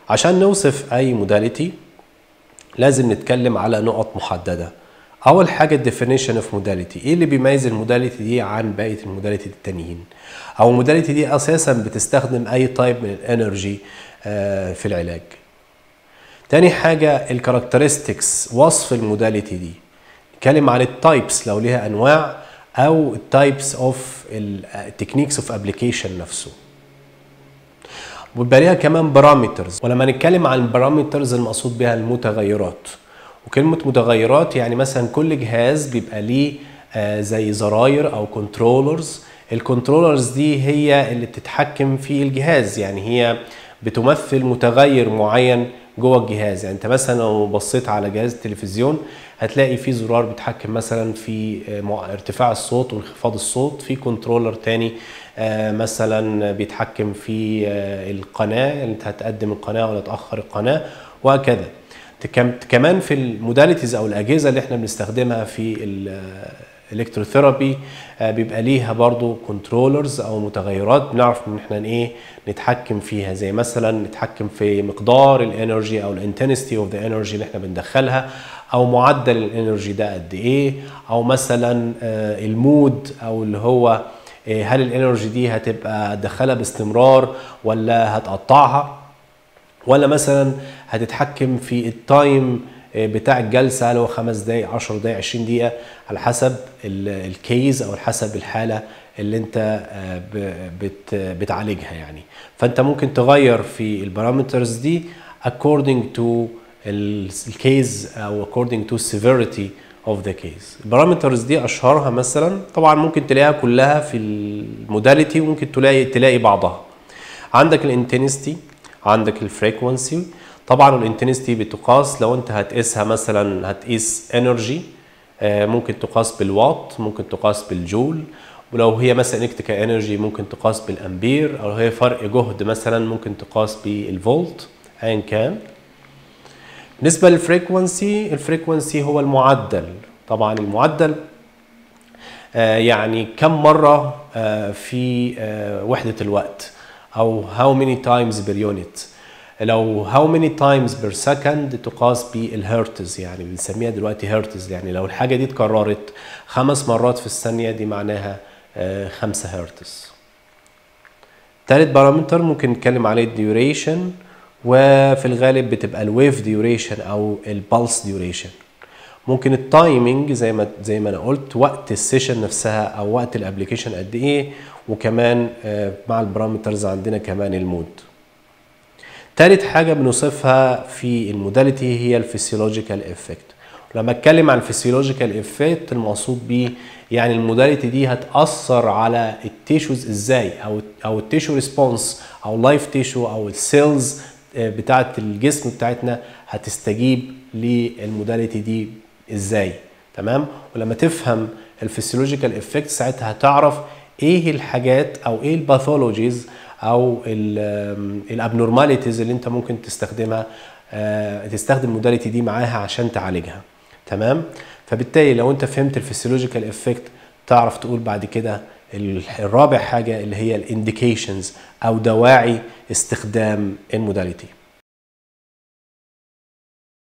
عشان نوصف اي موداليتي لازم نتكلم على نقط محدده اول حاجه الديفينيشن اوف موداليتي ايه اللي بيميز الموداليتي دي عن بقيه الموداليتي التانيين او الموداليتي دي اساسا بتستخدم اي تايب من الانرجي في العلاج تاني حاجه الكاركترستكس وصف الموداليتي دي نتكلم عن التايبس لو ليها انواع او التايبس اوف التكنيكس اوف ابلكيشن نفسه ويبقى ليها كمان بارامترز ولما نتكلم عن البارامترز المقصود بها المتغيرات وكلمة متغيرات يعني مثلا كل جهاز بيبقى ليه آه زي زراير او كنترولرز الكنترولرز دي هي اللي بتتحكم في الجهاز يعني هي بتمثل متغير معين جوه الجهاز يعني انت مثلا لو بصيت على جهاز التلفزيون هتلاقي في زرار بيتحكم مثلا في ارتفاع الصوت وانخفاض الصوت في كنترولر تاني مثلا بيتحكم في القناه اللي انت هتقدم القناه ولا تاخر القناه وهكذا كمان في الموداليتيز او الاجهزه اللي احنا بنستخدمها في الالكتروثيرابي بيبقى ليها برضو كنترولرز او متغيرات بنعرف ان احنا ايه نتحكم فيها زي مثلا نتحكم في مقدار الانرجي او الانتنستي اوف ذا انرجي اللي احنا بندخلها او معدل الانرجي ده قد ايه او مثلا المود او اللي هو هل الانرجي دي هتبقى هتدخلها باستمرار ولا هتقطعها ولا مثلا هتتحكم في التايم بتاع الجلسه هل هو خمس دقائق 10 دقائق 20 دقيقه على حسب الكيز او حسب الحاله اللي انت بت بتعالجها يعني فانت ممكن تغير في البارامترز دي according to الكيز او according to severity of the case البارامترز دي اشهرها مثلا طبعا ممكن تلاقيها كلها في الموداليتي وممكن تلاقي تلاقي بعضها عندك الانتنستي عندك الفريكونسي طبعا الانتنستي بتقاس لو انت هتقيسها مثلا هتقيس انرجي ممكن تقاس بالوات ممكن تقاس بالجول ولو هي مثلا الكتريكال انرجي ممكن تقاس بالامبير او هي فرق جهد مثلا ممكن تقاس بالفولت ايا كان بالنسبه للفريكونسي الفريكونسي هو المعدل طبعا المعدل آه يعني كم مره آه في آه وحده الوقت او how many times per unit لو how many times per second تقاس بالهرتز يعني بنسميها دلوقتي هرتز يعني لو الحاجه دي اتكررت خمس مرات في الثانيه دي معناها خمسة هرتز تالت بارامتر ممكن نتكلم عليه الديوريشن وفي الغالب بتبقى الويف ديوريشن او البلس ديوريشن ممكن التايمنج زي ما زي ما انا قلت وقت السيشن نفسها او وقت الابلكيشن قد ايه وكمان مع البارامترز عندنا كمان المود تالت حاجة بنوصفها في الموداليتي هي الفسيولوجيكال افكت لما اتكلم عن الفسيولوجيكال افكت المقصود بيه يعني الموداليتي دي هتأثر على التيشوز ازاي او او التيشو ريسبونس او اللايف تيشو او السيلز بتاعه الجسم بتاعتنا هتستجيب للموداليتي دي ازاي تمام ولما تفهم الفسيولوجيكال افكت ساعتها هتعرف ايه الحاجات او ايه الباثولوجيز او الابنورماليتيز اللي انت ممكن تستخدمها تستخدم الموداليتي دي معاها عشان تعالجها تمام فبالتالي لو انت فهمت الفسيولوجيكال افكت تعرف تقول بعد كده الرابع حاجه اللي هي الانديكيشنز او دواعي استخدام الموداليتي